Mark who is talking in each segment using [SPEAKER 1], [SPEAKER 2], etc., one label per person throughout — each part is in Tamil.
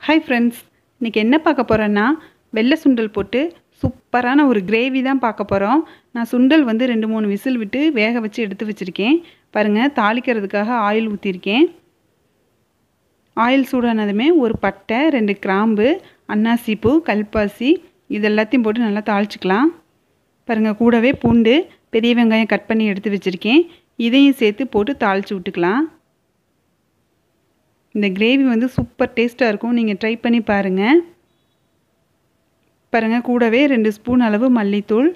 [SPEAKER 1] ஹாய் ஃப்ரெண்ட்ஸ் இன்றைக்கி என்ன பார்க்க போகிறேன்னா வெள்ளை சுண்டல் போட்டு சூப்பரான ஒரு கிரேவி தான் பார்க்க போகிறோம் நான் சுண்டல் வந்து ரெண்டு மூணு விசில் விட்டு வேக வச்சு எடுத்து வச்சுருக்கேன் பாருங்கள் தாளிக்கிறதுக்காக ஆயில் ஊற்றிருக்கேன் ஆயில் சூடானதுமே ஒரு பட்டை ரெண்டு கிராம்பு அன்னாசிப்பூ கல்பாசி இது எல்லாத்தையும் போட்டு நல்லா தாளிச்சிக்கலாம் பாருங்கள் கூடவே பூண்டு பெரிய வெங்காயம் கட் பண்ணி எடுத்து வச்சுருக்கேன் இதையும் சேர்த்து போட்டு தாளித்து விட்டுக்கலாம் இந்த கிரேவி வந்து சூப்பர் டேஸ்ட்டாக இருக்கும் நீங்கள் ட்ரை பண்ணி பாருங்கள் பாருங்கள் கூடவே ரெண்டு ஸ்பூன் அளவு மல்லித்தூள்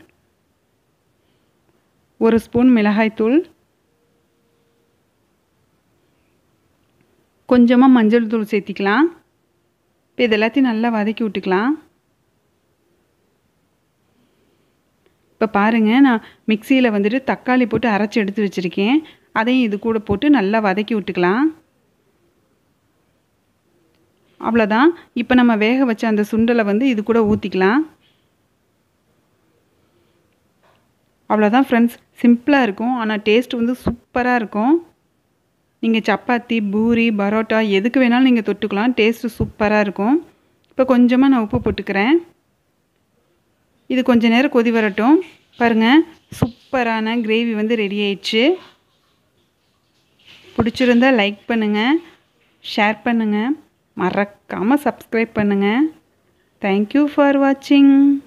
[SPEAKER 1] ஒரு ஸ்பூன் மிளகாய்த்தூள் கொஞ்சமாக மஞ்சள் தூள் சேர்த்திக்கலாம் இப்போ இது எல்லாத்தையும் நல்லா வதக்கி விட்டுக்கலாம் இப்போ பாருங்கள் நான் மிக்சியில் வந்துட்டு தக்காளி போட்டு அரைச்சி எடுத்து வச்சுருக்கேன் அதையும் இது கூட போட்டு நல்லா வதக்கி விட்டுக்கலாம் அவ்வளோதான் இப்போ நம்ம வேக வச்ச அந்த சுண்டலை வந்து இது கூட ஊற்றிக்கலாம் அவ்வளோதான் ஃப்ரெண்ட்ஸ் சிம்பிளாக இருக்கும் ஆனால் டேஸ்ட் வந்து சூப்பராக இருக்கும் நீங்கள் சப்பாத்தி பூரி பரோட்டா எதுக்கு வேணாலும் நீங்கள் தொட்டுக்கலாம் டேஸ்ட்டு சூப்பராக இருக்கும் இப்போ கொஞ்சமாக நான் உப்பு போட்டுக்கிறேன் இது கொஞ்ச நேரம் கொதி வரட்டும் பாருங்கள் சூப்பரான கிரேவி வந்து ரெடி ஆயிடுச்சு பிடிச்சிருந்தா லைக் பண்ணுங்கள் ஷேர் பண்ணுங்கள் மறக்காமல் சப்ஸ்கிரைப் பண்ணுங்கள் தேங்க்யூ ஃபார் வாட்சிங்